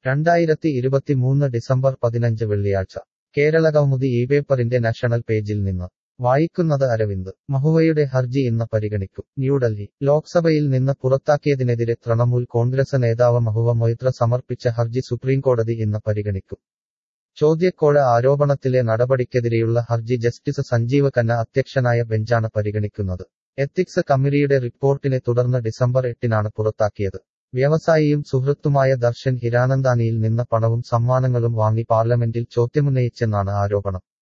രണ്ടായിരത്തി ഇരുപത്തിമൂന്ന് ഡിസംബർ പതിനഞ്ച് വെള്ളിയാഴ്ച കേരളകൗമുദി ഈ പേപ്പറിന്റെ നാഷണൽ പേജിൽ നിന്ന് വായിക്കുന്നത് അരവിന്ദ് മഹുവയുടെ ഹർജി ഇന്ന് പരിഗണിക്കും ന്യൂഡൽഹി ലോക്സഭയിൽ നിന്ന് പുറത്താക്കിയതിനെതിരെ തൃണമൂൽ കോൺഗ്രസ് നേതാവ് മഹുവ മൊയ്ത്ര സമർപ്പിച്ച ഹർജി സുപ്രീംകോടതി ഇന്ന് പരിഗണിക്കും ചോദ്യക്കോഴ ആരോപണത്തിലെ നടപടിക്കെതിരെയുള്ള ഹർജി ജസ്റ്റിസ് സഞ്ജീവ് ഖന്ന അധ്യക്ഷനായ ബെഞ്ചാണ് പരിഗണിക്കുന്നത് എത്തിക്സ് കമ്മിറ്റിയുടെ റിപ്പോർട്ടിനെ തുടർന്ന് ഡിസംബർ എട്ടിനാണ് പുറത്താക്കിയത് വ്യവസായിയും സുഹൃത്തുമായ ദർശൻ ഹിരാനന്ദാനിയിൽ നിന്ന് പണവും സമ്മാനങ്ങളും വാങ്ങി പാർലമെന്റിൽ ചോദ്യമുന്നയിച്ചെന്നാണ് ആരോപണം